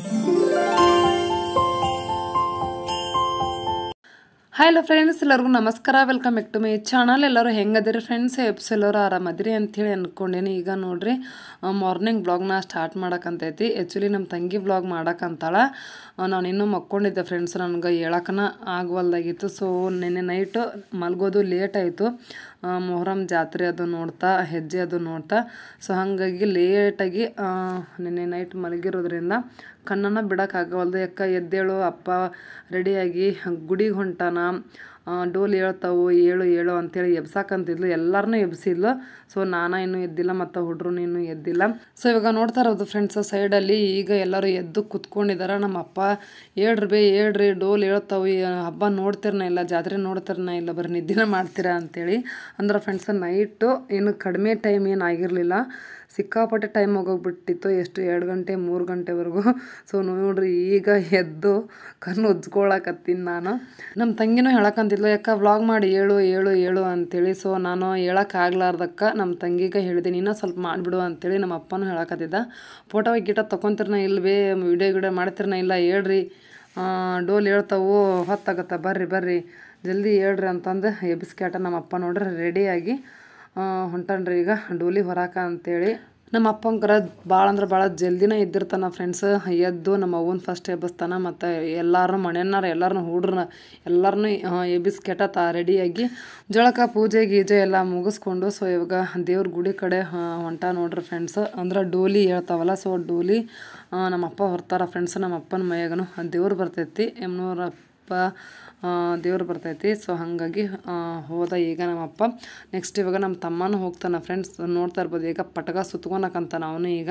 hi hello friends ಎಲ್ಲರಿಗೂ ನಮಸ್ಕಾರ welcome back to my channel ಎಲ್ಲರೂ ಹೆಂಗದಿರಿ ಫ್ರೆಂಡ್ಸ್ ಎಪ್ಸ್ ಎಲ್ಲರೂ ಆರಾಮದಿರಿ ಅಂಥೇಳಿ ಅಂದ್ಕೊಂಡೇನಿ ಈಗ ನೋಡ್ರಿ ಮಾರ್ನಿಂಗ್ ಬ್ಲಾಗ್ನ ಸ್ಟಾರ್ಟ್ ಮಾಡಕ್ಕಂತೈತಿ ಆ್ಯಕ್ಚುಲಿ ನಮ್ಮ ತಂಗಿ ಬ್ಲಾಗ್ ಮಾಡಕ್ಕಂತಾಳ ನಾನು ಇನ್ನೂ ಮಕ್ಕೊಂಡಿದ್ದೆ ಫ್ರೆಂಡ್ಸ್ ನನಗೆ ಹೇಳಕ್ಕನ ಆಗವಲ್ದಾಗಿತ್ತು ಸೊ ನಿನ್ನೆ ನೈಟು ಮಲ್ಗೋದು ಲೇಟ್ ಆಯಿತು ಮೊಹರಂ ಜಾತ್ರೆ ಅದು ನೋಡ್ತಾ ಹೆಜ್ಜೆ ಅದು ನೋಡ್ತಾ ಸೊ ಹಾಗಾಗಿ ಲೇಟಾಗಿ ನಿನ್ನೆ ನೈಟ್ ಮಲಗಿರೋದ್ರಿಂದ ಕಣ್ಣನ್ನು ಬಿಡೋಕ್ಕಾಗವಲ್ದು ಯಾಕ ಎದ್ದೇಳು ಅಪ್ಪ ರೆಡಿಯಾಗಿ ಗುಡಿಗೆ ಹೊಂಟಾನ ಡೋಲ್ ಹೇಳ್ತಾವು ಏಳು ಏಳು ಅಂತೇಳಿ ಎಬ್ಸಾಕಂತಿದ್ಲು ಎಲ್ಲರನ್ನೂ ಎಬ್ಸಿದ್ಲು ಸೊ ನಾನು ಇನ್ನೂ ಎದ್ದಿಲ್ಲ ಮತ್ತು ಹುಡ್ರು ಇನ್ನೂ ಎದ್ದಿಲ್ಲ ಸೊ ಇವಾಗ ನೋಡ್ತಾ ಇರೋದು ಫ್ರೆಂಡ್ಸ್ ಸೈಡಲ್ಲಿ ಈಗ ಎಲ್ಲರೂ ಎದ್ದು ಕುತ್ಕೊಂಡಿದ್ದಾರೆ ನಮ್ಮ ಅಪ್ಪ ಹೇಳ್ರಿ ಬೇ ಹೇಳ್ರಿ ಡೋಲ್ ಹೇಳ್ತಾವು ಈ ಹಬ್ಬ ನೋಡ್ತಿರ್ನ ಇಲ್ಲ ಜಾತ್ರೆ ನೋಡ್ತಿರ್ನ ಇಲ್ಲ ಬರೀ ನಿದ್ದಿನ ಮಾಡ್ತೀರಾ ಅಂತೇಳಿ ಅಂದ್ರೆ ಫ್ರೆಂಡ್ಸ್ ನೈಟು ಏನು ಕಡಿಮೆ ಟೈಮ್ ಏನು ಆಗಿರಲಿಲ್ಲ ಸಿಕ್ಕಾಪಟ್ಟೆ ಟೈಮ್ ಹೋಗೋಗ್ಬಿಟ್ಟಿತ್ತು ಎಷ್ಟು ಎರಡು ಗಂಟೆ ಮೂರು ಗಂಟೆವರೆಗೂ ಸೊ ನೋಡ್ರಿ ಈಗ ಎದ್ದು ಕಣ್ಣು ಉಜ್ಕೊಳಕತ್ತೀನಿ ನಾನು ನಮ್ಮ ತಂಗಿನೂ ಹೇಳಕ್ಕಂತಿದ್ಲು ಯಾಕೆ ವ್ಲಾಗ್ ಮಾಡಿ ಏಳು ಏಳು ಏಳು ಅಂತೇಳಿ ಸೊ ನಾನು ಹೇಳೋಕ್ಕಾಗ್ಲಾರ್ದಕ್ಕೆ ನಮ್ಮ ತಂಗಿಗೆ ಹೇಳಿದೆ ನೀನು ಸ್ವಲ್ಪ ಮಾಡಿಬಿಡು ಅಂತೇಳಿ ನಮ್ಮ ಅಪ್ಪನೂ ಹೇಳಕತ್ತಿದ್ದ ಫೋಟೋ ಗಿಟ ತೊಗೊತಿರ್ನ ಇಲ್ವೇ ವಿಡಿಯೋ ಗಿಡಿಯೋ ಮಾಡ್ತಿರ್ನ ಇಲ್ಲ ಹೇಳ್ರಿ ಡೋಲ್ ಹೇಳ್ತಾವು ಹೊತ್ತಾಗತ್ತ ಬರ್ರಿ ಬರ್ರಿ ಜಲ್ದಿ ಹೇಳ್ರಿ ಅಂತಂದು ಎಬ್ಸ್ಕ್ಯಾಟ ನಮ್ಮ ಅಪ್ಪ ನೋಡ್ರಿ ರೆಡಿಯಾಗಿ ಹೊಂಟನ್ರಿ ಈಗ ಡೋಲಿ ಹೊರಾಕ ಅಂತೇಳಿ ನಮ್ಮ ಅಪ್ಪಂಕರ ಭಾಳ ಅಂದ್ರೆ ಭಾಳ ಜಲ್ದಿನ ಎದ್ದಿರ್ತಾನ ಫ್ರೆಂಡ್ಸ್ ಎದ್ದು ನಮ್ಮ ಅವ್ವನ ಫಸ್ಟ್ ಎಬ್ಬಿಸ್ತಾನ ಮತ್ತು ಎಲ್ಲರೂ ಮನೆಯನ್ನಾರ ಎಲ್ಲರನ್ನೂ ಹುಡ್ರನ್ನ ಎಲ್ಲರನ್ನೂ ಎಬ್ಬಿಸ್ಕೆಟ ತಾ ರೆಡಿಯಾಗಿ ಜಳಕ ಪೂಜೆ ಗೀಜೆ ಎಲ್ಲ ಮುಗಿಸ್ಕೊಂಡು ಸೊ ಇವಾಗ ದೇವ್ರ ಗುಡಿ ಕಡೆ ಹೊಂಟ ನೋಡ್ರಿ ಫ್ರೆಂಡ್ಸ್ ಅಂದ್ರೆ ಡೋಲಿ ಹೇಳ್ತಾವಲ್ಲ ಸೊ ಡೋಲಿ ನಮ್ಮ ಅಪ್ಪ ಹೊರ್ತಾರ ಫ್ರೆಂಡ್ಸ್ ನಮ್ಮ ಅಪ್ಪನ ಮೈಯಾಗನು ದೇವ್ರು ಬರ್ತೈತಿ ಎಮ್ನೂರಪ್ಪ ದೇವ್ರು ಬರ್ತೈತಿ ಸೊ ಹಾಗಾಗಿ ಹೋದ ಈಗ ನಮ್ಮಪ್ಪ ನೆಕ್ಸ್ಟ್ ಇವಾಗ ನಮ್ಮ ತಮ್ಮನೂ ಹೋಗ್ತಾನೆ ಫ್ರೆಂಡ್ಸ್ ನೋಡ್ತಾ ಇರ್ಬೋದು ಈಗ ಪಟಕ ಸುತ್ಕೊಳಕಂತಾನ ಅವನು ಈಗ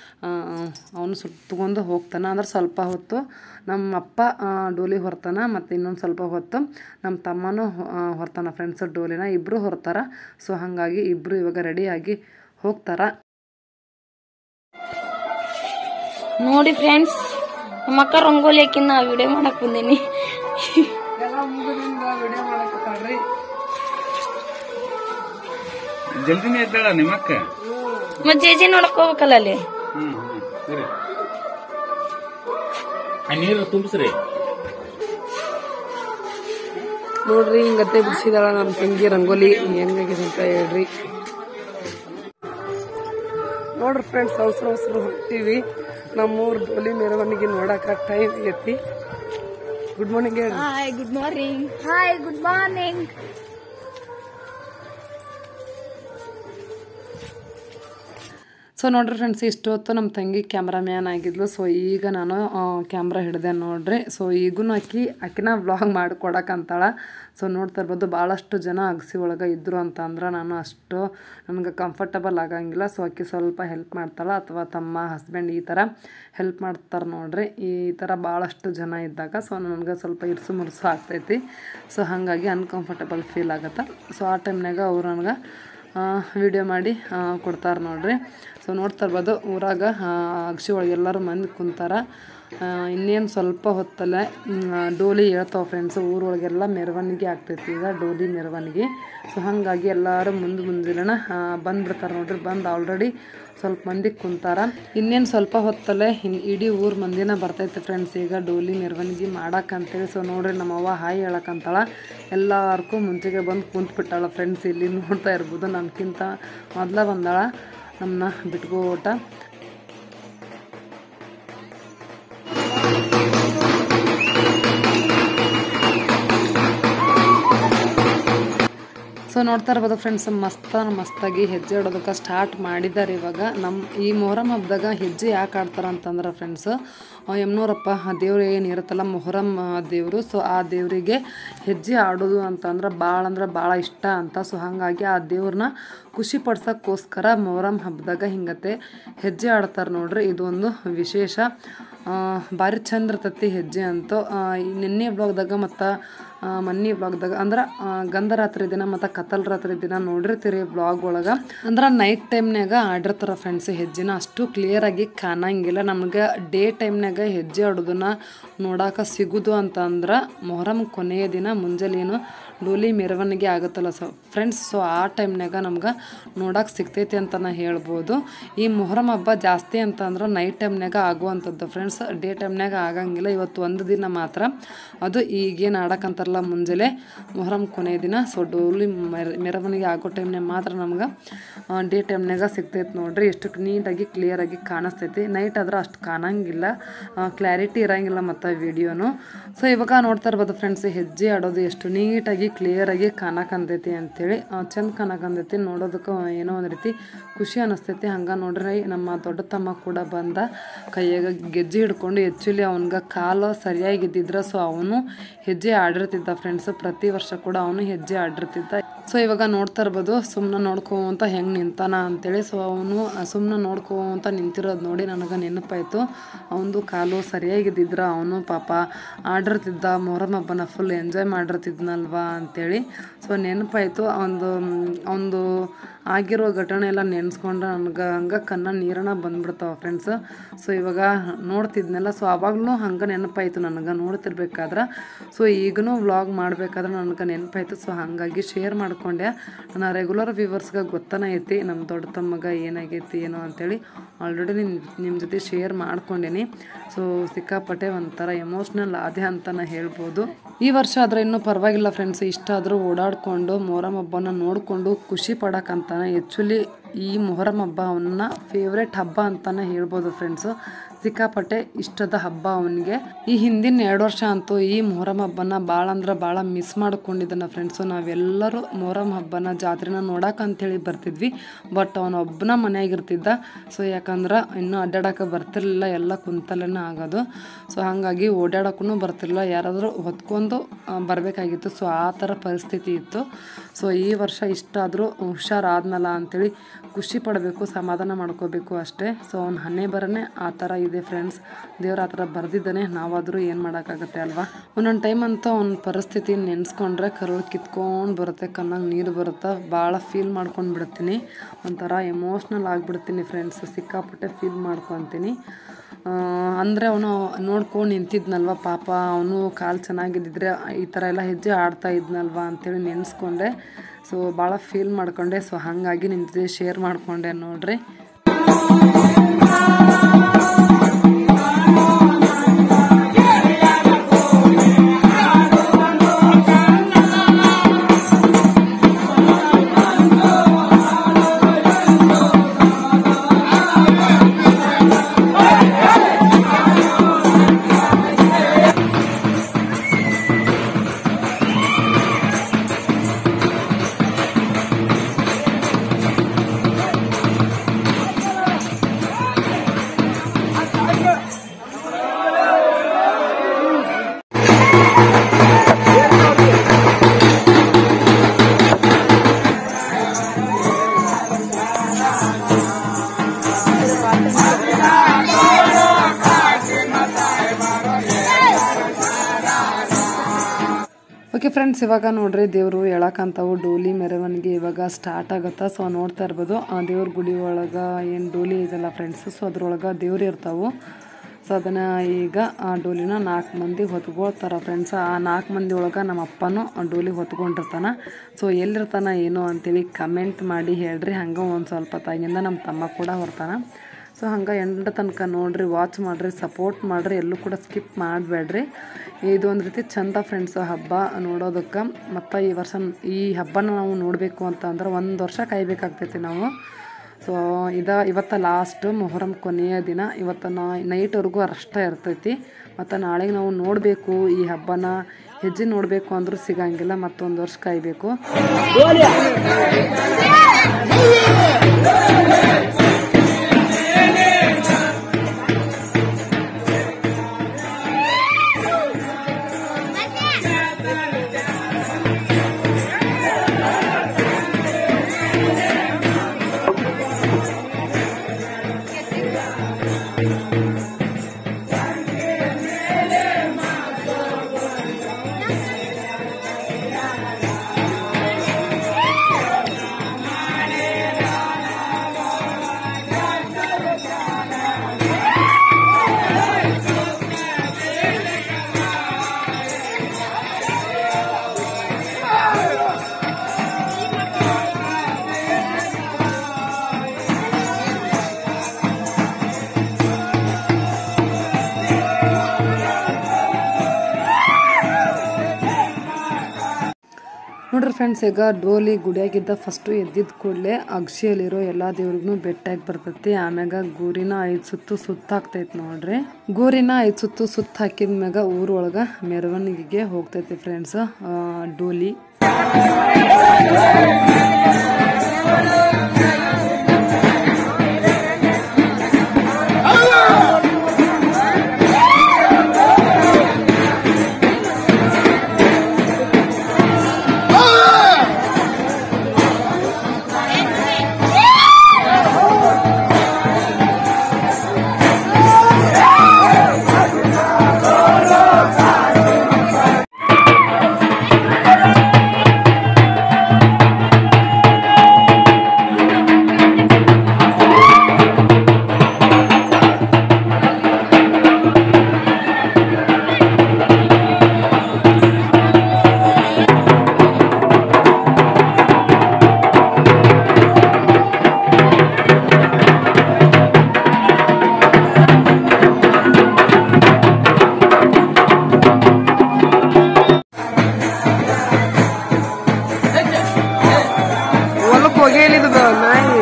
ಅವನು ಸುತ್ಕೊಂಡು ಹೋಗ್ತಾನೆ ಅಂದ್ರೆ ಸ್ವಲ್ಪ ಹೊತ್ತು ನಮ್ಮ ಅಪ್ಪ ಡೋಲಿ ಹೊರ್ತಾನ ಮತ್ತು ಇನ್ನೊಂದು ಸ್ವಲ್ಪ ಹೊತ್ತು ನಮ್ಮ ತಮ್ಮನೂ ಹೊರ್ತಾನ ಫ್ರೆಂಡ್ಸ್ ಡೋಲಿನ ಇಬ್ಬರು ಹೊರ್ತಾರ ಸೊ ಹಾಗಾಗಿ ಇಬ್ಬರು ಇವಾಗ ರೆಡಿಯಾಗಿ ಹೋಗ್ತಾರ ನೋಡಿ ಫ್ರೆಂಡ್ಸ್ ನಮ್ಮ ಅಕ್ಕ ರಂಗೋಲಿ ಹಾಕಿನ ವಿಡಿಯೋ ಮಾಡಕ್ ಬಂದೀನಿ ಎಲ್ಲ ಮುಗಿದಿಂದ ವಿಡಿಯೋ ಮಾಡಕತ್ತಾಳ್ರಿ ಜಲ್ದಿನೇ ಇದ್ದಾಳ ನಿಮ್ಮಕ್ಕ ಮತ್ ಜೇಜಿ ನೋಡಕ್ ಹೋಗ್ಬೇಕಲ್ಲ ಅಲ್ಲಿ ಹ್ಮ್ ಹ್ಮ್ ಸರಿ ಆ ನೀರು ತುಂಬಿಸ್ರಿ ನೋಡ್ರಿ ಹಿಂಗತ್ತೆ ಬಿಡಿಸಿದಾಳ ನಮ್ಮ ತಂಗಿ ರಂಗೋಲಿ ಹೆಂಗಾಗಿದೆ ಅಂತ ಹೇಳ್ರಿ ನೋಡ್ರಿ ಫ್ರೆಂಡ್ಸ್ ಅವಸರ ಅವಸರ ಹೋಗ್ತೀವಿ ನಮ್ಮೂರ್ ಡೋಲಿ ಮೆರವಣಿಗೆ ನೋಡಕ ಟೈಮ್ ಆಗೈತಿ ಗುಡ್ ಮಾರ್ನಿಂಗ್ ಹೇಳ್ರಿ hi good morning hi good morning so ನೋಡ್ರಿ ಫ್ರೆಂಡ್ಸ್ ಇಷ್ಟೊತ್ತು ನಮ್ಮ ತಂಗಿ ಕ್ಯಾಮ್ರಾಮ್ಯಾನ್ ಆಗಿದ್ಲು ಸೊ ಈಗ ನಾನು ಕ್ಯಾಮ್ರಾ ಹಿಡಿದೆ ನೋಡ್ರಿ ಸೊ ಈಗೂ ಆಕಿ ಆಕಿನ ವ್ಲಾಗ್ ಮಾಡಿಕೊಡಕ್ಕಂತಾಳ ಸೊ ನೋಡ್ತಾ ಇರ್ಬೋದು ಭಾಳಷ್ಟು ಜನ ಅಗಸಿ ಒಳಗೆ ಇದ್ದರು ಅಂತ ಅಂದ್ರೆ ನಾನು ಅಷ್ಟು ನನಗೆ ಕಂಫರ್ಟಬಲ್ ಆಗಂಗಿಲ್ಲ ಸೊ ಆಕಿ ಸ್ವಲ್ಪ ಹೆಲ್ಪ್ ಮಾಡ್ತಾಳೆ ಅಥವಾ ತಮ್ಮ ಹಸ್ಬೆಂಡ್ ಈ ಥರ ಹೆಲ್ಪ್ ಮಾಡ್ತಾರೆ ನೋಡ್ರಿ ಈ ಥರ ಭಾಳಷ್ಟು ಜನ ಇದ್ದಾಗ ಸೊ ನನಗೆ ಸ್ವಲ್ಪ ಇರ್ಸು ಮುರ್ಸು ಆಗ್ತೈತಿ ಸೊ ಹಾಗಾಗಿ ಅನ್ಕಂಫರ್ಟಬಲ್ ಫೀಲ್ ಆಗತ್ತೆ ಸೊ ಆ ಟೈಮ್ನಾಗ ಅವ್ರು ನನಗೆ ವಿಡಿಯೋ ಮಾಡಿ ಕೊಡ್ತಾರೆ ನೋಡ್ರಿ ಸೊ ನೋಡ್ತಾ ಇರ್ಬೋದು ಊರಾಗ ಅಗಸಿ ಒಳಗೆ ಎಲ್ಲರೂ ಮಂದಿ ಕುಂತಾರ ಇನ್ನೇನು ಸ್ವಲ್ಪ ಹೊತ್ತಲ್ಲೇ ಡೋಲಿ ಹೇಳ್ತಾವೆ ಫ್ರೆಂಡ್ಸ್ ಊರೊಳಗೆಲ್ಲ ಮೆರವಣಿಗೆ ಆಗ್ತೈತಿ ಈಗ ಡೋಲಿ ಮೆರವಣಿಗೆ ಸೊ ಹಾಗಾಗಿ ಎಲ್ಲರೂ ಮುಂದೆ ಮುಂದಿನ ಬಂದ್ಬಿಡ್ತಾರೆ ನೋಡ್ರಿ ಬಂದು ಆಲ್ರೆಡಿ ಸ್ವಲ್ಪ ಮಂದಿ ಕುಂತಾರ ಇನ್ನೇನು ಸ್ವಲ್ಪ ಹೊತ್ತಲ್ಲೇ ಇನ್ ಇಡೀ ಊರು ಮಂದಿನ ಬರ್ತೈತೆ ಫ್ರೆಂಡ್ಸ್ ಈಗ ಡೋಲಿ ಮೆರವಣಿಗೆ ಮಾಡಕ್ಕಂತೇಳಿ ಸೊ ನೋಡ್ರಿ ನಮ್ಮವ್ವ ಹಾಯ್ ಹೇಳಕ್ಕಂತಾಳ ಎಲ್ಲಾರ್ಗೂ ಮುಂಚೆಗೆ ಬಂದು ಕುಂತ್ಬಿಟ್ಟಾಳ ಫ್ರೆಂಡ್ಸ್ ಇಲ್ಲಿ ನೋಡ್ತಾ ಇರ್ಬೋದು ನಮ್ಗಿಂತ ಮೊದಲ ಬಂದಾಳ ನಮ್ಮನ್ನ ಬಿಟ್ಕೋಟ ಸೊ ನೋಡ್ತಾ ಇರ್ಬೋದು ಫ್ರೆಂಡ್ಸ್ ಮಸ್ತ ಮಸ್ತಾಗಿ ಹೆಜ್ಜೆ ಇಡೋದಕ್ಕೆ ಸ್ಟಾರ್ಟ್ ಮಾಡಿದ್ದಾರೆ ಇವಾಗ ನಮ್ಮ ಈ ಮೊಹರಂ ಹಬ್ಬದಾಗ ಹೆಜ್ಜೆ ಯಾಕೆ ಆಡ್ತಾರೆ ಅಂತಂದ್ರೆ ಫ್ರೆಂಡ್ಸ್ ಯಮ್ನೂರಪ್ಪ ದೇವ್ರು ಏನು ಇರುತ್ತಲ್ಲ ಮೊಹರಂ ದೇವರು ಸೊ ಆ ದೇವರಿಗೆ ಹೆಜ್ಜೆ ಆಡೋದು ಅಂತಂದ್ರೆ ಭಾಳ ಅಂದ್ರೆ ಭಾಳ ಇಷ್ಟ ಅಂತ ಸೊ ಹಾಗಾಗಿ ಆ ದೇವ್ರನ್ನ ಖುಷಿ ಪಡ್ಸೋಕ್ಕೋಸ್ಕರ ಮೊಹರಂ ಹಬ್ಬದಾಗ ಹಿಂಗತ್ತೆ ಹೆಜ್ಜೆ ಆಡ್ತಾರೆ ನೋಡ್ರಿ ಇದು ಒಂದು ವಿಶೇಷ ಭಾರಿ ಚಂದ ಇರ್ತೈತಿ ಹೆಜ್ಜೆ ಅಂತೂ ನಿನ್ನೆ ಬ್ಲಾಗ್ದಾಗ ಮತ್ತು ಮನ್ನಿ ಬ್ಲಾಗ್ದಾಗ ಅಂದ್ರೆ ಗಂಧರಾತ್ರಿ ದಿನ ಮತ್ತು ಕತ್ತಲ್ ರಾತ್ರಿ ದಿನ ನೋಡಿರ್ತೀರಿ ಬ್ಲಾಗ್ ಒಳಗೆ ಅಂದ್ರೆ ನೈಟ್ ಟೈಮ್ನಾಗ ಆಡಿರ್ತಾರ ಫ್ರೆಂಡ್ಸ್ ಹೆಜ್ಜೆನ ಅಷ್ಟು ಕ್ಲಿಯರಾಗಿ ಕಾಣಂಗಿಲ್ಲ ನಮ್ಗೆ ಡೇ ಟೈಮ್ನಾಗ ಹೆಜ್ಜೆ ಆಡೋದನ್ನ ನೋಡಾಕ ಸಿಗುದು ಅಂತಂದ್ರೆ ಮೊಹರಂ ಕೊನೆಯ ದಿನ ಮುಂಜಾನೇನು ಡೋಲಿ ಮೆರವಣಿಗೆ ಆಗುತ್ತಲ್ಲ ಸೊ ಫ್ರೆಂಡ್ಸ್ ಸೊ ಆ ಟೈಮ್ನಾಗ ನಮ್ಗೆ ನೋಡಕ್ಕೆ ಸಿಗ್ತೈತಿ ಅಂತ ನಾ ಹೇಳ್ಬೋದು ಈ ಮೊಹರಂ ಹಬ್ಬ ಜಾಸ್ತಿ ಅಂತ ಅಂದ್ರೆ ನೈಟ್ ಟೈಮ್ನಾಗ ಆಗುವಂಥದ್ದು ಫ್ರೆಂಡ್ಸ್ ಡೇ ಟೈಮ್ನಾಗ ಆಗಂಗಿಲ್ಲ ಇವತ್ತು ಒಂದು ದಿನ ಮಾತ್ರ ಅದು ಈಗೇನು ಆಡಕ್ಕಂತಾರಲ್ಲ ಮುಂಜಾನೆ ಮೊಹರಂ ಕೊನೆಯ ದಿನ ಸೊ ಡೋಲಿ ಮೆರ ಮೆರವಣಿಗೆ ಆಗೋ ಟೈಮ್ನಾಗ ಮಾತ್ರ ನಮ್ಗೆ ಡೇ ಟೈಮ್ನಾಗ ಸಿಗ್ತೈತೆ ನೋಡ್ರಿ ಎಷ್ಟು ನೀಟಾಗಿ ಕ್ಲಿಯರಾಗಿ ಕಾಣಿಸ್ತೈತಿ ನೈಟ್ ಆದ್ರೆ ಅಷ್ಟು ಕಾಣಂಗಿಲ್ಲ ಕ್ಲಾರಿಟಿ ಇರಂಗಿಲ್ಲ ಮತ್ತು ವಿಡಿಯೋನು ಸೊ ಇವಾಗ ನೋಡ್ತಾ ಇರ್ಬೋದು ಫ್ರೆಂಡ್ಸ್ ಹೆಜ್ಜೆ ಆಡೋದು ಎಷ್ಟು ನೀಟಾಗಿ ಕ್ಲಿಯರಾಗಿ ಕಾಣಕಂತೈತಿ ಅಂತೇಳಿ ಚಂದ ಕಾಣಕಂತೈತಿ ನೋಡೋದಕ್ಕೆ ಏನೋ ಒಂದು ರೀತಿ ಖುಷಿ ಅನಿಸ್ತೈತಿ ಹಂಗೆ ನೋಡ್ರಿ ನಮ್ಮ ದೊಡ್ಡ ತಮ್ಮ ಕೂಡ ಬಂದ ಕೈಯಾಗ ಗೆಜ್ಜೆ ಹಿಡ್ಕೊಂಡು ಆ್ಯಕ್ಚುಲಿ ಅವನ್ಗೆ ಕಾಲು ಸರಿಯಾಗಿ ಇದ್ದಿದ್ರೆ ಸೊ ಅವನು ಹೆಜ್ಜೆ ಆಡಿರ್ತಿದ್ದ ಫ್ರೆಂಡ್ಸ್ ಪ್ರತಿ ವರ್ಷ ಕೂಡ ಅವನು ಹೆಜ್ಜೆ ಆಡಿರ್ತಿದ್ದ ಸೊ ಇವಾಗ ನೋಡ್ತಾ ಇರ್ಬೋದು ಸುಮ್ಮನೆ ನೋಡ್ಕೊಂತ ಹೆಂಗೆ ನಿಂತಾನ ಅಂತೇಳಿ ಸೊ ಅವನು ಸುಮ್ಮನೆ ನೋಡ್ಕೊಂತ ನಿಂತಿರೋದು ನೋಡಿ ನನಗೆ ನೆನಪಾಯಿತು ಅವನದು ಕಾಲು ಸರಿಯಾಗಿದ್ದಿದ್ರೆ ಅವನು ಪಾಪ ಆಡಿರ್ತಿದ್ದ ಮೊಹರಂ ಹಬ್ಬನ ಫುಲ್ ಎಂಜಾಯ್ ಮಾಡಿರ್ತಿದ್ನಲ್ವಾ ಅಂತೇಳಿ ಸೊ ನೆನಪಾಯಿತು ಒಂದು ಒಂದು ಆಗಿರೋ ಘಟನೆ ಎಲ್ಲ ನೆನೆಸ್ಕೊಂಡ್ರೆ ನನಗೆ ಹಂಗೆ ಕಣ್ಣ ನೀರನ್ನ ಬಂದ್ಬಿಡ್ತಾವೆ ಫ್ರೆಂಡ್ಸ್ ಸೊ ಇವಾಗ ನೋಡ್ತಿದ್ನಲ್ಲ ಸೊ ಅವಾಗಲೂ ಹಂಗೆ ನೆನಪಾಯಿತು ನನಗೆ ನೋಡ್ತಿರ್ಬೇಕಾದ್ರೆ ಸೊ ಈಗನೂ ವ್ಲಾಗ್ ಮಾಡಬೇಕಾದ್ರೆ ನನಗೆ ನೆನಪಾಯಿತು ಸೊ ಹಾಗಾಗಿ ಶೇರ್ ಮಾಡ್ಕೊಂಡೆ ನನ್ನ ರೆಗ್ಯುಲರ್ ವ್ಯೂವರ್ಸ್ಗೆ ಗೊತ್ತಾನ ಐತಿ ನಮ್ಮ ದೊಡ್ಡ ತಮ್ಮಗ ಏನಾಗೈತಿ ಏನೋ ಅಂತೇಳಿ ಆಲ್ರೆಡಿ ನಿಮ್ಮ ನಿಮ್ಮ ಜೊತೆ ಶೇರ್ ಮಾಡ್ಕೊಂಡೇನಿ ಸೊ ಸಿಕ್ಕಾಪಟ್ಟೆ ಒಂಥರ ಎಮೋಷ್ನಲ್ ಆದೆ ಅಂತ ನಾ ಹೇಳ್ಬೋದು ಈ ವರ್ಷ ಆದರೆ ಇನ್ನೂ ಪರವಾಗಿಲ್ಲ ಫ್ರೆಂಡ್ಸ್ ಇಷ್ಟಾದರೂ ಓಡಾಡಿಕೊಂಡು ಮೊಹರಂ ಹಬ್ಬನ ನೋಡಿಕೊಂಡು ಖುಷಿ ಪಡೋಕ್ಕಂತಾನೆ ಆ್ಯಕ್ಚುಲಿ ಈ ಮೊಹರಂ ಹಬ್ಬ ಅವನ್ನ ಫೇವ್ರೆಟ್ ಹಬ್ಬ ಅಂತಾನೆ ಹೇಳ್ಬೋದು ಫ್ರೆಂಡ್ಸು ಸಿಕ್ಕಾಪಟ್ಟೆ ಇಷ್ಟದ ಹಬ್ಬ ಅವನಿಗೆ ಈ ಹಿಂದಿನ ಎರಡು ವರ್ಷ ಅಂತೂ ಈ ಮೊಹರಂ ಹಬ್ಬನ ಭಾಳ ಅಂದ್ರೆ ಭಾಳ ಮಿಸ್ ಮಾಡ್ಕೊಂಡಿದ್ದಾನೆ ಫ್ರೆಂಡ್ಸು ನಾವೆಲ್ಲರೂ ಮೊಹರಂ ಹಬ್ಬನ ಜಾತ್ರೆನ ನೋಡಕ್ಕೆ ಅಂಥೇಳಿ ಬರ್ತಿದ್ವಿ ಬಟ್ ಅವನೊಬ್ಬನ ಮನೆಯಾಗಿರ್ತಿದ್ದ ಸೊ ಯಾಕಂದ್ರೆ ಇನ್ನೂ ಅಡ್ಡಾಡಕ್ಕೆ ಬರ್ತಿರ್ಲಿಲ್ಲ ಎಲ್ಲ ಕುಂತಲ್ಲೇ ಆಗೋದು ಸೊ ಹಾಗಾಗಿ ಓಡಾಡಕ್ಕೂ ಬರ್ತಿರ್ಲಿಲ್ಲ ಯಾರಾದರೂ ಹೊತ್ಕೊಂಡು ಬರಬೇಕಾಗಿತ್ತು ಸೊ ಆ ಥರ ಪರಿಸ್ಥಿತಿ ಇತ್ತು ಸೊ ಈ ವರ್ಷ ಇಷ್ಟಾದರೂ ಹುಷಾರಾದ್ನಲ್ಲ ಅಂಥೇಳಿ ಖುಷಿ ಪಡಬೇಕು ಸಮಾಧಾನ ಮಾಡ್ಕೋಬೇಕು ಅಷ್ಟೇ ಸೊ ಅವ್ನ ಹನ್ನೆ ಬರನೇ ಆ ಥರ ಇದೆ ಫ್ರೆಂಡ್ಸ್ ದೇವ್ರ ಆ ಥರ ಬರೆದಿದ್ದಾನೆ ನಾವಾದರೂ ಏನು ಮಾಡೋಕ್ಕಾಗತ್ತೆ ಅಲ್ವಾ ಒಂದೊಂದು ಟೈಮ್ ಅಂತೂ ಅವ್ನ ಪರಿಸ್ಥಿತಿ ನೆನೆಸ್ಕೊಂಡ್ರೆ ಕರುಳು ಕಿತ್ಕೊಂಡು ಬರುತ್ತೆ ಕಣ್ಣಾಗ ನೀರು ಬರುತ್ತೆ ಭಾಳ ಫೀಲ್ ಮಾಡ್ಕೊಂಡು ಬಿಡ್ತೀನಿ ಒಂಥರ ಎಮೋಷ್ನಲ್ ಆಗಿಬಿಡ್ತೀನಿ ಫ್ರೆಂಡ್ಸ್ ಸಿಕ್ಕಾಪಟ್ಟೆ ಫೀಲ್ ಮಾಡ್ಕೊತೀನಿ ಅಂದರೆ ಅವನು ನೋಡ್ಕೊಂಡು ನಿಂತಿದ್ನಲ್ವ ಪಾಪ ಅವನು ಕಾಲು ಚೆನ್ನಾಗಿದ್ದಿದ್ರೆ ಈ ಥರ ಎಲ್ಲ ಹೆಜ್ಜೆ ಆಡ್ತಾ ಇದ್ನಲ್ವ ಅಂತೇಳಿ ನೆನೆಸ್ಕೊಂಡೆ ಸೊ ಭಾಳ ಫೀಲ್ ಮಾಡ್ಕೊಂಡೆ ಸೊ ಹಾಗಾಗಿ ನಿಮ್ಮ ಜೊತೆ ಶೇರ್ ಮಾಡಿಕೊಂಡೆ ನೋಡ್ರಿ ಓಕೆ ಫ್ರೆಂಡ್ಸ್ ಇವಾಗ ನೋಡ್ರಿ ದೇವರು ಎಳಕಂತಾವು ಡೋಲಿ ಮೆರವಣಿಗೆ ಇವಾಗ ಸ್ಟಾರ್ಟ್ ಆಗುತ್ತಾ ಸೊ ನೋಡ್ತಾ ಇರ್ಬೋದು ಆ ದೇವ್ರ ಗುಡಿ ಒಳಗೆ ಏನು ಡೋಲಿ ಇದೆಲ್ಲ ಫ್ರೆಂಡ್ಸ್ ಸೊ ಅದ್ರೊಳಗೆ ದೇವ್ರು ಇರ್ತಾವು ಸೊ ಅದನ್ನು ಈಗ ಆ ಡೋಲಿನ ನಾಲ್ಕು ಮಂದಿ ಹೊತ್ಕೊಳ್ತಾರ ಫ್ರೆಂಡ್ಸ್ ಆ ನಾಲ್ಕು ಮಂದಿ ಒಳಗೆ ನಮ್ಮ ಅಪ್ಪನೂ ಆ ಡೋಲಿ ಹೊತ್ಕೊಂಡಿರ್ತಾನ ಸೊ ಎಲ್ಲಿರ್ತಾನ ಏನು ಅಂತೇಳಿ ಕಮೆಂಟ್ ಮಾಡಿ ಹೇಳ್ರಿ ಹಂಗೆ ಒಂದು ಸ್ವಲ್ಪ ತಾಗಿಂದ ನಮ್ಮ ತಮ್ಮ ಕೂಡ ಹೊರ್ತಾನ ಸೊ ಹಂಗೆ ಎಂಡ ತನಕ ನೋಡ್ರಿ ವಾಚ್ ಮಾಡಿರಿ ಸಪೋರ್ಟ್ ಮಾಡಿರಿ ಎಲ್ಲೂ ಕೂಡ ಸ್ಕಿಪ್ ಮಾಡಬೇಡ್ರಿ ಇದು ಒಂದು ರೀತಿ ಚಂದ ಫ್ರೆಂಡ್ಸ್ ಹಬ್ಬ ನೋಡೋದಕ್ಕೆ ಮತ್ತು ಈ ವರ್ಷ ಈ ಹಬ್ಬನ ನಾವು ನೋಡಬೇಕು ಅಂತ ಅಂದ್ರೆ ಒಂದು ವರ್ಷ ಕಾಯ್ಬೇಕಾಗ್ತೈತಿ ನಾವು ಸೊ ಇದ ಇವತ್ತು ಲಾಸ್ಟ್ ಮೊಹರಂ ಕೊನೆಯ ದಿನ ಇವತ್ತು ನಾ ನೈಟ್ವರೆಗೂ ಅಷ್ಟೇ ಇರ್ತೈತಿ ಮತ್ತು ನಾಳೆಗೆ ನಾವು ನೋಡಬೇಕು ಈ ಹಬ್ಬನ ಹೆಜ್ಜೆ ನೋಡಬೇಕು ಅಂದ್ರೂ ಸಿಗಂಗಿಲ್ಲ ಮತ್ತೊಂದು ವರ್ಷ ಕಾಯಬೇಕು ನೋಡ್ರಿ ಫ್ರೆಂಡ್ಸ್ ಈಗ ಡೋಲಿ ಗುಡಿಯಾಗಿದ್ದ ಫಸ್ಟು ಎದ್ದಿದ್ದ ಕೂಡಲೇ ಅಕ್ಷಿಯಲ್ಲಿರೋ ಎಲ್ಲ ದೇವ್ರಿಗೂ ಬೆಟ್ಟಾಗಿ ಬರ್ತೈತಿ ಆಮ್ಯಾಗ ಗೂರಿನ ಐದು ಸುತ್ತು ಸುತ್ತ ಹಾಕ್ತೈತಿ ನೋಡ್ರಿ ಗೂರಿನ ಐದು ಸುತ್ತು ಸುತ್ತ ಹಾಕಿದ ಮ್ಯಾಗ ಊರೊಳಗೆ ಮೆರವಣಿಗೆಗೆ ಹೋಗ್ತೈತಿ ಫ್ರೆಂಡ್ಸ್ ಡೋಲಿ ಹೊಲಕ್ಕೆ ಹೋಗೇಲಿದ ನಾಯಿ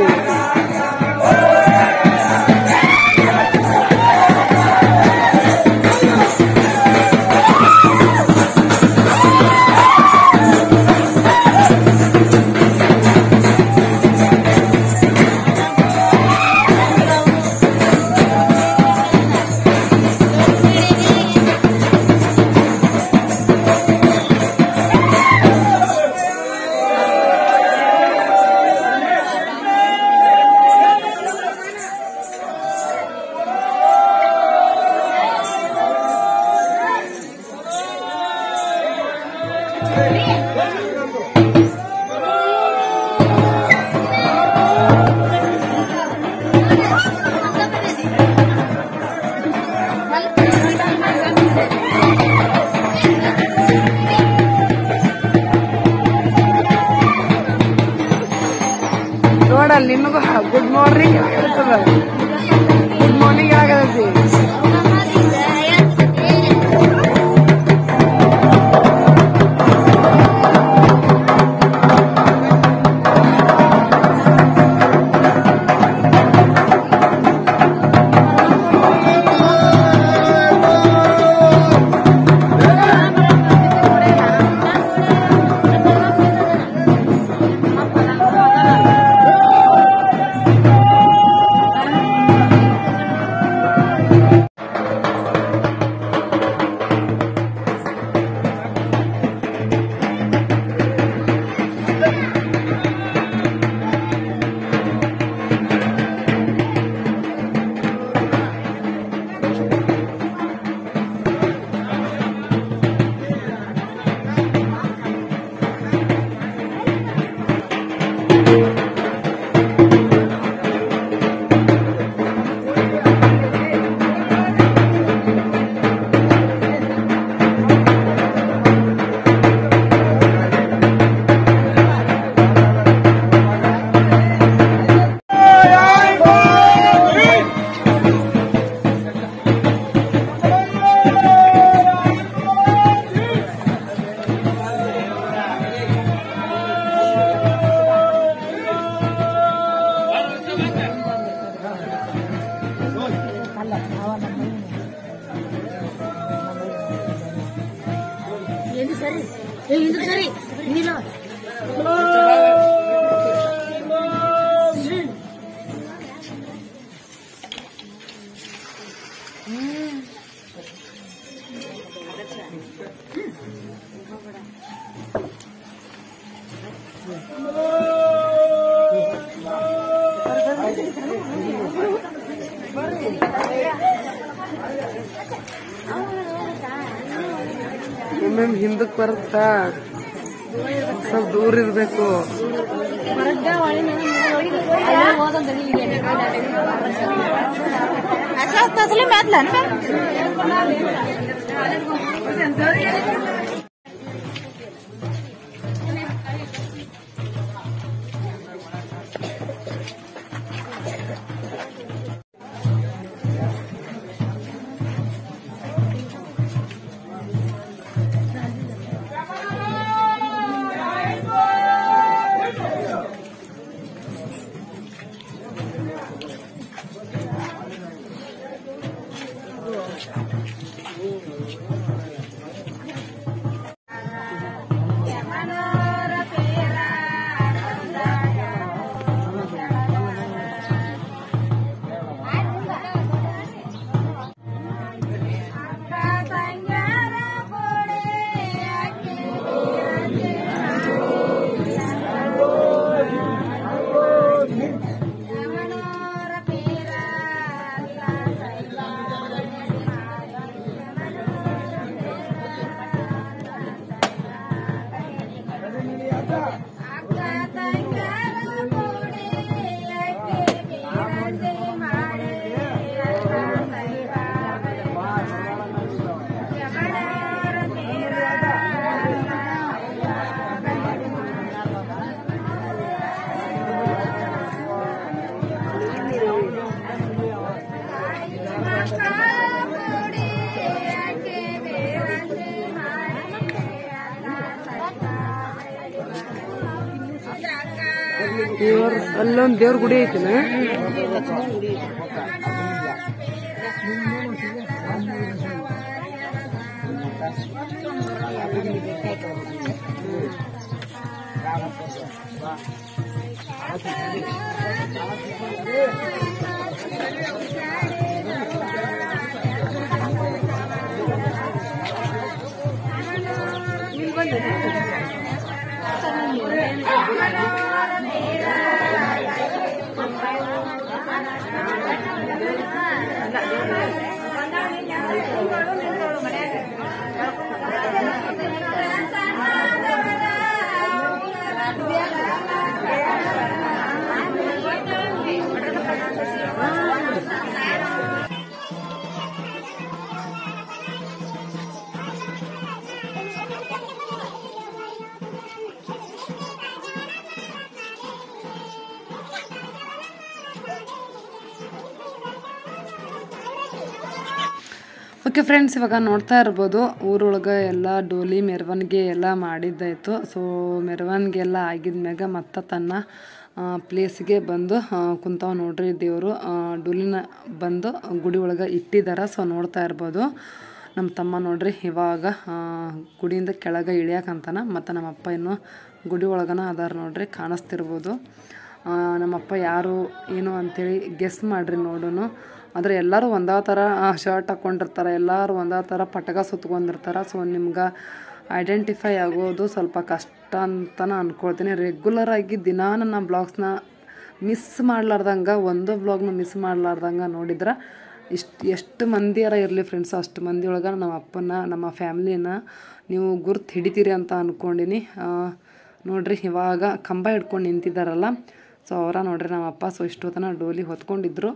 ನೋಡಲ್ಲಿ ನಿನಗೂ ಗುಡ್ ಮಾರ್ನಿಂಗ್ ಆಗಿರ್ತದ ಗುಡ್ ಮಾರ್ನಿಂಗ್ ಆಗದೈತಿ ಒಮ್ಮೊಮ್ಮೆ ಹಿಂದಕ್ ಬರುತ್ತಾ ಸ್ವಲ್ಪ ದೂರ ಇರ್ಬೇಕು ದೇವ್ರ ಅಲ್ಲೊಂದ್ ದೇವ್ರ ಗುಡಿ ಐತಿನ ಓಕೆ ಫ್ರೆಂಡ್ಸ್ ಇವಾಗ ನೋಡ್ತಾ ಇರ್ಬೋದು ಊರೊಳಗೆ ಎಲ್ಲ ಡೋಲಿ ಮೆರವಣಿಗೆ ಎಲ್ಲ ಮಾಡಿದ್ದಾಯಿತು ಸೊ ಮೆರವಣಿಗೆ ಎಲ್ಲ ಆಗಿದ್ಮ್ಯಾಗ ಮತ್ತೆ ತನ್ನ ಪ್ಲೇಸ್ಗೆ ಬಂದು ಆ, ಕುಂತಾವ ನೋಡ್ರಿ ದೇವರು ಡೋಲಿನ ಬಂದು ಗುಡಿ ಒಳಗೆ ಇಟ್ಟಿದ್ದಾರೆ ಸೊ ನೋಡ್ತಾ ಇರ್ಬೋದು ನಮ್ಮ ತಮ್ಮ ನೋಡ್ರಿ ಇವಾಗ ಆ, ಗುಡಿಯಿಂದ ಕೆಳಗೆ ಇಳಿಯಾಕಂತಾನ ಮತ್ತು ನಮ್ಮ ಅಪ್ಪ ಇನ್ನು ಗುಡಿ ಒಳಗನ ಅದಾರ ನೋಡ್ರಿ ಕಾಣಿಸ್ತಿರ್ಬೋದು ಆ, ನಮ್ಮಪ್ಪ ಯಾರು ಏನು ಅಂಥೇಳಿ ಗೆಸ್ ಮಾಡ್ರಿ ನೋಡೋನು ಆದರೆ ಎಲ್ಲರೂ ಒಂದೇ ಥರ ಶರ್ಟ್ ಹಾಕ್ಕೊಂಡಿರ್ತಾರೆ ಎಲ್ಲರೂ ಒಂದೇ ಥರ ಪಟಕ ಸುತ್ಕೊಂಡಿರ್ತಾರೆ ಸೊ ನಿಮ್ಗೆ ಐಡೆಂಟಿಫೈ ಆಗೋದು ಸ್ವಲ್ಪ ಕಷ್ಟ ಅಂತನ ಅನ್ಕೊಳ್ತೀನಿ ರೆಗ್ಯುಲರ್ ಆಗಿ ದಿನಾ ನನ್ನ ಬ್ಲಾಗ್ಸ್ನ ಮಿಸ್ ಮಾಡ್ಲಾರ್ದಂಗೆ ಒಂದು ಬ್ಲಾಗ್ನ ಮಿಸ್ ಮಾಡ್ಲಾರ್ದಂಗೆ ನೋಡಿದ್ರೆ ಇಷ್ಟು ಎಷ್ಟು ಮಂದಿಯಾರ ಇರಲಿ ಫ್ರೆಂಡ್ಸ್ ಅಷ್ಟು ಮಂದಿ ಒಳಗೆ ನಮ್ಮ ಅಪ್ಪನ ನಮ್ಮ ಫ್ಯಾಮ್ಲಿನ ನೀವು ಗುರ್ತು ಹಿಡಿತೀರಿ ಅಂತ ಅಂದ್ಕೊಂಡಿನಿ ನೋಡ್ರಿ ಇವಾಗ ಕಂಬ ಹಿಡ್ಕೊಂಡು ನಿಂತಿದ್ದಾರಲ್ಲ ಸೊ ಅವರ ನೋಡ್ರಿ ನಮ್ಮ ಅಪ್ಪ ಸೊ ಇಷ್ಟೊತ್ತನ ಡೋಲಿ ಹೊತ್ಕೊಂಡಿದ್ರು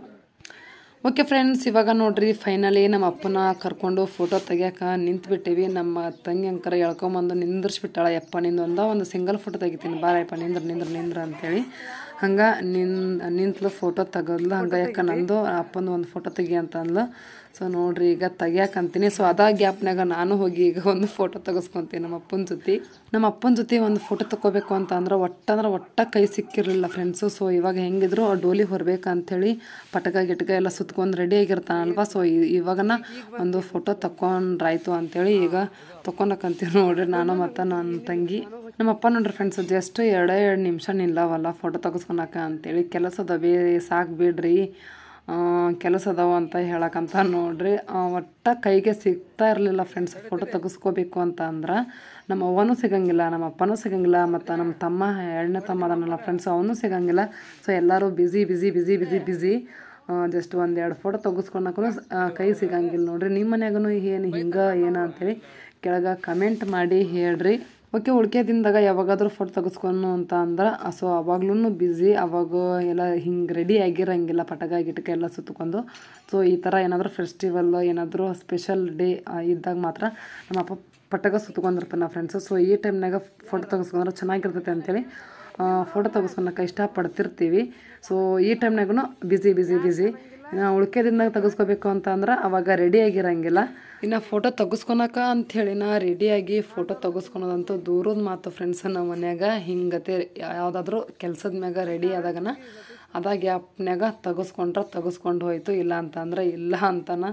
ಓಕೆ ಫ್ರೆಂಡ್ಸ್ ಇವಾಗ ನೋಡ್ರಿ ಫೈನಲಿ ನಮ್ಮ ಅಪ್ಪನ ಕರ್ಕೊಂಡು ಫೋಟೋ ತೆಗಿಯಕ್ಕೆ ನಿಂತ್ಬಿಟ್ಟಿವಿ ನಮ್ಮ ತಂಗಿ ಅಂಕರ ಎಳ್ಕೊಂಬಂದು ನಿಂದ್ರಿಸ್ಬಿಟ್ಟಾಳ ಯಪ್ಪ ನಿಂದು ಒಂದ ಒಂದು ಸಿಂಗಲ್ ಫೋಟೋ ತೆಗಿತೀನಿ ಬಾರಪ್ಪ ನಿಂದ್ರ ನಿಂದ್ರ ನಿಂದ್ರ ಅಂತೇಳಿ ಹಂಗೆ ನಿನ್ ನಿಂತ್ಲು ಫೋಟೋ ತೆಗದ್ಲು ಹಂಗೆ ಯಾಕ ನಂದು ಅಪ್ಪಂದು ಒಂದು ಫೋಟೋ ತೆಗಿ ಅಂತ ಅಂದ್ಲು ಸೊ ನೋಡ್ರಿ ಈಗ ತೆಗಿಯಾಕಂತೀನಿ ಸೊ ಅದ ಗ್ಯಾಪ್ನಾಗ ನಾನು ಹೋಗಿ ಈಗ ಒಂದು ಫೋಟೋ ತೆಗೆಸ್ಕೊಂತೀನಿ ನಮ್ಮ ಅಪ್ಪನ ಜೊತೆ ನಮ್ಮ ಅಪ್ಪನ ಜೊತೆ ಒಂದು ಫೋಟೋ ತಗೋಬೇಕು ಅಂತ ಅಂದ್ರೆ ಒಟ್ಟಂದ್ರೆ ಒಟ್ಟ ಕೈ ಸಿಕ್ಕಿರಲಿಲ್ಲ ಫ್ರೆಂಡ್ಸು ಸೊ ಇವಾಗ ಹೆಂಗಿದ್ರು ಆ ಡೋಲಿ ಹೊರಬೇಕಂಥೇಳಿ ಪಟಕ ಗಿಟಕ ಎಲ್ಲ ಸುತ್ಕೊಂಡು ರೆಡಿ ಆಗಿರ್ತಾನಲ್ವ ಸೊ ಇವಾಗನ ಒಂದು ಫೋಟೋ ತಕೊಂಡ್ರಾಯ್ತು ಅಂತೇಳಿ ಈಗ ತಕೊಂಡಕ್ಕಂತೀವಿ ನೋಡ್ರಿ ನಾನು ಮತ್ತು ನನ್ನ ತಂಗಿ ನಮ್ಮ ಅಪ್ಪ ನೋಡ್ರಿ ಫ್ರೆಂಡ್ಸ್ ಜಸ್ಟ್ ಎರಡೇ ಎರಡು ನಿಮಿಷ ನಿಲ್ಲವಲ್ಲ ಫೋಟೋ ತೆಗೆಸ್ಕೊಳಕ ಅಂತೇಳಿ ಕೆಲಸದ ಬೇ ಸಾಕು ಬಿಡ್ರಿ ಆ, ಕೆಲಸ ಅದಾವ ಅಂತ ಹೇಳಕ್ಕಂತ ನೋಡ್ರಿ ಆ, ಒಟ್ಟ ಕೈಗೆ ಸಿಗ್ತಾ ಇರಲಿಲ್ಲ ಫ್ರೆಂಡ್ಸ್ ಫೋಟೋ ತೆಗೆಸ್ಕೋಬೇಕು ಅಂತ ಅಂದ್ರೆ ನಮ್ಮ ಅವ್ವನೂ ಸಿಗಂಗಿಲ್ಲ ನಮ್ಮ ಅಪ್ಪನೂ ಸಿಗಂಗಿಲ್ಲ ಮತ್ತು ನಮ್ಮ ತಮ್ಮ ಎರಡನೇ ತಮ್ಮ ಅದನ್ನಲ್ಲ ಫ್ರೆಂಡ್ಸ್ ಅವನು ಸಿಗಂಗಿಲ್ಲ ಸೊ ಎಲ್ಲರೂ busy busy busy busy busy just ಒಂದೆರಡು ಫೋಟೋ ತೆಗೆಸ್ಕೊಳಕ್ಕೂ ಕೈ ಸಿಗಂಗಿಲ್ಲ ನೋಡ್ರಿ ನಿಮ್ಮ ಮನ್ಯಾಗೂ ಏನು ಹಿಂಗೆ ಏನು ಅಂತೇಳಿ ಕೆಳಗೆ ಕಮೆಂಟ್ ಮಾಡಿ ಹೇಳ್ರಿ ಓಕೆ ಉಳ್ಕೆ ದಿನದಾಗ ಯಾವಾಗಾದ್ರೂ ಫೋಟೋ ತೆಗೆಸ್ಕೊನು ಅಂತ ಅಂದ್ರೆ ಸೊ ಅವಾಗ್ಲೂ ಬ್ಯುಸಿ ಅವಾಗ ಎಲ್ಲ ಹಿಂಗೆ ರೆಡಿ ಆಗಿರಂಗಿಲ್ಲ ಪಟಕ ಗಿಟಕ ಎಲ್ಲ ಸುತ್ಕೊಂಡು ಸೊ ಈ ಥರ ಏನಾದರೂ ಫೆಸ್ಟಿವಲ್ ಏನಾದರೂ ಸ್ಪೆಷಲ್ ಡೇ ಇದ್ದಾಗ ಮಾತ್ರ ನಮ್ಮ ಅಪ್ಪ ಪಟಕ ಸುತ್ಕೊಂಡಿರ್ತಾನೆ ಫ್ರೆಂಡ್ಸು ಸೊ ಈ ಟೈಮ್ನಾಗ ಫೋಟೋ ತೆಗೆಸ್ಕೊಂಡ್ರೆ ಚೆನ್ನಾಗಿರ್ತೈತೆ ಅಂತೇಳಿ ಫೋಟೋ ತೆಗೆಸ್ಕೊಳಕ್ಕೆ ಇಷ್ಟಪಡ್ತಿರ್ತೀವಿ ಸೊ ಈ ಟೈಮ್ನಾಗೂ ಬ್ಯುಸಿ ಬ್ಯುಸಿ ಬ್ಯುಸಿ ಇನ್ನು ಉಳ್ಕೆ ದಿನದಾಗ ತೆಗೆಸ್ಕೋಬೇಕು ಅಂತ ಅಂದ್ರೆ ಅವಾಗ ರೆಡಿ ಆಗಿರಂಗಿಲ್ಲ ಇನ್ನು ಫೋಟೋ ತೆಗೆಸ್ಕೊಳಕ ಅಂಥೇಳಿ ನಾ ರೆಡಿಯಾಗಿ ಫೋಟೋ ತೆಗೆಸ್ಕೊಳೋದಂತೂ ದೂರದ ಮಾತು ಫ್ರೆಂಡ್ಸ್ ನಮ್ಮ ಮನ್ಯಾಗ ಹಿಂಗತೆ ಯಾವುದಾದ್ರೂ ಕೆಲ್ಸದ ಮ್ಯಾಗ ರೆಡಿ ಆದಾಗನ ಅದ ಗ್ಯಾಪ್ನ್ಯಾಗ ತೆಗೆಸ್ಕೊಂಡ್ರೆ ತೆಗೆಸ್ಕೊಂಡು ಹೋಯ್ತು ಇಲ್ಲ ಅಂತಂದ್ರೆ ಇಲ್ಲ ಅಂತನ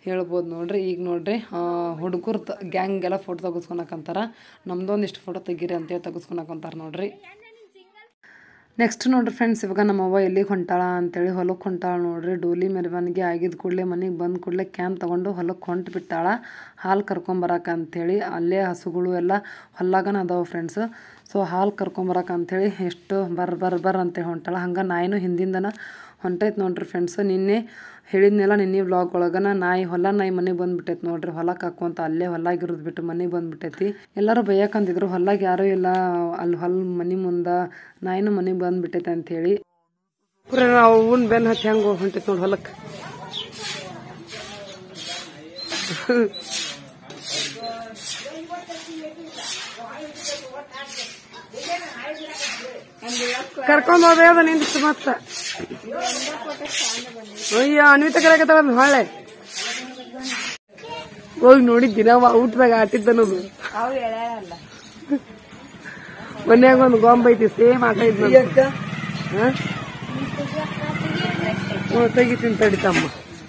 ಹೇಳ್ಬೋದು ನೋಡ್ರಿ ಈಗ ನೋಡ್ರಿ ಹುಡುಗರು ಗ್ಯಾಂಗ್ ಎಲ್ಲ ಫೋಟೋ ತೆಗೆಸ್ಕೊಳಕಂತಾರ ನಮ್ದೊಂದಿಷ್ಟು ಫೋಟೋ ತೆಗೀರಿ ಅಂತೇಳಿ ತೆಗೆಸ್ಕೊಳಕಂತಾರ ನೋಡ್ರಿ ನೆಕ್ಸ್ಟ್ ನೋಡ್ರಿ ಫ್ರೆಂಡ್ಸ್ ಇವಾಗ ನಮ್ಮವ್ವ ಎಲ್ಲಿಗೆ ಹೊಂಟಾಳ ಅಂತೇಳಿ ಹೊಲಕ್ಕೆ ಹೊಂಟಾಳ ನೋಡ್ರಿ ಡೋಲಿ ಮೆರವಣಿಗೆ ಆಗಿದ ಕೂಡಲೇ ಮನೆಗೆ ಬಂದ ಕೂಡಲೇ ಕ್ಯಾನ್ ತೊಗೊಂಡು ಹೊಲಕ್ಕೆ ಹೊಂಟು ಬಿಟ್ಟಾಳ ಹಾಲು ಕರ್ಕೊಂಬರಕ ಅಂಥೇಳಿ ಅಲ್ಲೇ ಹಸುಗಳು ಎಲ್ಲ ಹೊಲ್ಲಾಗನ ಅದಾವ ಫ್ರೆಂಡ್ಸ್ ಸೊ ಹಾಲು ಕರ್ಕೊಂಬರಕ ಅಂಥೇಳಿ ಎಷ್ಟು ಬರ್ ಬರ್ ಬರ್ ಅಂತೇಳಿ ಹೊಂಟಾಳ ಹಂಗೆ ನಾಯಿನೂ ಹಿಂದಿಂದನ ಹೊಂಟೈತೆ ನೋಡ್ರಿ ಫ್ರೆಂಡ್ಸ್ ನಿನ್ನೆ ಹೇಳಿದ್ನೆಲ್ಲ ನಿನ್ನೆ ವ್ಲಾಗ್ ಒಳಗನ ನಾಯಿ ಹೊಲ ನಾಯಿ ಮನೆಗೆ ಬಂದ್ಬಿಟ್ಟೈತೆ ನೋಡ್ರಿ ಹೊಲಕ್ಕೆ ಹಾಕೊಂತ ಅಲ್ಲೇ ಹೊಲಾಗಿರೋದು ಬಿಟ್ಟು ಮನೆಗೆ ಬಂದ್ಬಿಟ್ಟೈತಿ ಎಲ್ಲರೂ ಬೈಯಕಂತಿದ್ರು ಹೊಲಾಗ ಯಾರೂ ಇಲ್ಲ ಅಲ್ಲಿ ಹೊಲ ಮನೆ ಮುಂದೆ ನಾಯಿನೂ ಮನೆಗೆ ಬಂದ್ಬಿಟ್ಟೈತೆ ಅಂಥೇಳಿ ಪುರ ನಾವು ಉಣ್ ಬೆನ್ ಹತ್ತಿ ಹೆಂಗೆ ಹೊಂಟೈತೆ ನೋಡಿ ಹೊಲಕ್ಕೆ ಕರ್ಕೊಂಡ್ ಹೋದ್ರೆ ಅದ ನಿಂತು ಮತ್ತ ಅಯ್ಯ ಅನ್ವಿತ ಕರೆಕತ್ತಾಳ ಹೊಳ್ಳೆ ಹೋಗಿ ನೋಡಿದ್ದಿ ನಾವು ಊಟದಾಗ ಆಟಿದ್ದನದು ಮನ್ಯಾಗ ಒಂದು ಗೊಂಬ ಐತಿ ಸೇಮ್ ಆಟ ಇದ್ ಹ್ಞೂ ತೆಗಿತೀನಿ ತಡಿತಮ್ಮ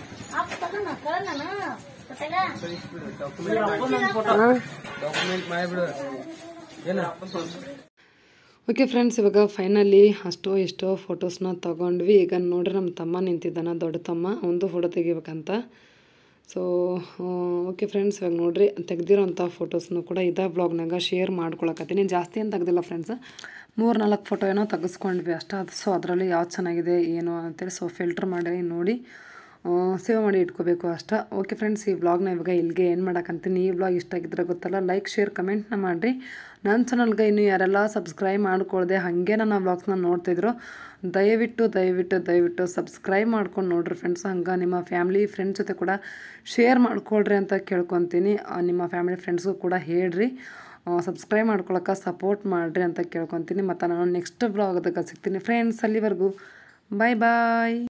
ಓಕೆ ಫ್ರೆಂಡ್ಸ್ ಇವಾಗ ಫೈನಲಿ ಅಷ್ಟೋ ಎಷ್ಟೋ ಫೋಟೋಸ್ನ ತಗೊಂಡ್ವಿ ಈಗ ನೋಡ್ರಿ ನಮ್ಮ ತಮ್ಮ ನಿಂತಿದ್ದಾನ ದೊಡ್ಡ ತಮ್ಮ ಒಂದು ಫೋಟೋ ತೆಗಿಬೇಕಂತ ಸೊ ಓಕೆ ಫ್ರೆಂಡ್ಸ್ ಇವಾಗ ನೋಡ್ರಿ ತೆಗ್ದಿರೋಂಥ ಫೋಟೋಸ್ನು ಕೂಡ ಇದೇ ಬ್ಲಾಗ್ನಾಗ ಶೇರ್ ಮಾಡ್ಕೊಳಕತ್ತೀನಿ ಜಾಸ್ತಿ ಏನು ತೆಗ್ದಿಲ್ಲ ಫ್ರೆಂಡ್ಸ್ ಮೂರು ನಾಲ್ಕು ಫೋಟೋ ಏನೋ ತೆಗೆಸ್ಕೊಂಡ್ವಿ ಅಷ್ಟೇ ಅದು ಸೊ ಅದರಲ್ಲಿ ಯಾವ್ದು ಚೆನ್ನಾಗಿದೆ ಏನು ಅಂತೇಳಿ ಸೊ ಫಿಲ್ಟ್ರ್ ಮಾಡಿ ನೋಡಿ ಸೇವ್ ಮಾಡಿ ಇಟ್ಕೋಬೇಕು ಅಷ್ಟೇ ಓಕೆ ಫ್ರೆಂಡ್ಸ್ ಈ ವ್ಲಾಗ್ನ ಇವಾಗ ಇಲ್ಲಿಗೆ ಏನು ಮಾಡಕ್ಕಂತೀನಿ ಈ ವ್ಲಾಗ್ ಇಷ್ಟ ಆಗಿದ್ರೆ ಗೊತ್ತಲ್ಲ ಲೈಕ್ ಶೇರ್ ಕಮೆಂಟ್ನ ಮಾಡಿರಿ ನನ್ನ ಚಾನಲ್ಗೆ ಇನ್ನೂ ಯಾರೆಲ್ಲ ಸಬ್ಸ್ಕ್ರೈಬ್ ಮಾಡ್ಕೊಳ್ದೆ ಹಾಗೆ ನನ್ನ ವ್ಲಾಗ್ಸ್ನ ನೋಡ್ತಿದ್ರು ದಯವಿಟ್ಟು ದಯವಿಟ್ಟು ದಯವಿಟ್ಟು ಸಬ್ಸ್ಕ್ರೈಬ್ ಮಾಡ್ಕೊಂಡು ನೋಡ್ರಿ ಫ್ರೆಂಡ್ಸ್ ಹಂಗೆ ನಿಮ್ಮ ಫ್ಯಾಮ್ಲಿ ಫ್ರೆಂಡ್ಸ್ ಜೊತೆ ಕೂಡ ಶೇರ್ ಮಾಡ್ಕೊಳ್ರಿ ಅಂತ ಕೇಳ್ಕೊತೀನಿ ಆ, ನಿಮ್ಮ ಫ್ಯಾಮಿಲಿ ಫ್ರೆಂಡ್ಸ್ಗೂ ಕೂಡ ಹೇಳ್ರಿ ಸಬ್ಸ್ಕ್ರೈಬ್ ಮಾಡ್ಕೊಳಕ್ಕೆ ಸಪೋರ್ಟ್ ಮಾಡಿರಿ ಅಂತ ಕೇಳ್ಕೊತೀನಿ ಮತ್ತು ನಾನು ನೆಕ್ಸ್ಟ್ ಬ್ಲಾಗ್ದಾಗ ಸಿಗ್ತೀನಿ ಫ್ರೆಂಡ್ಸ್ ಅಲ್ಲಿವರೆಗೂ ಬಾಯ್ ಬಾಯ್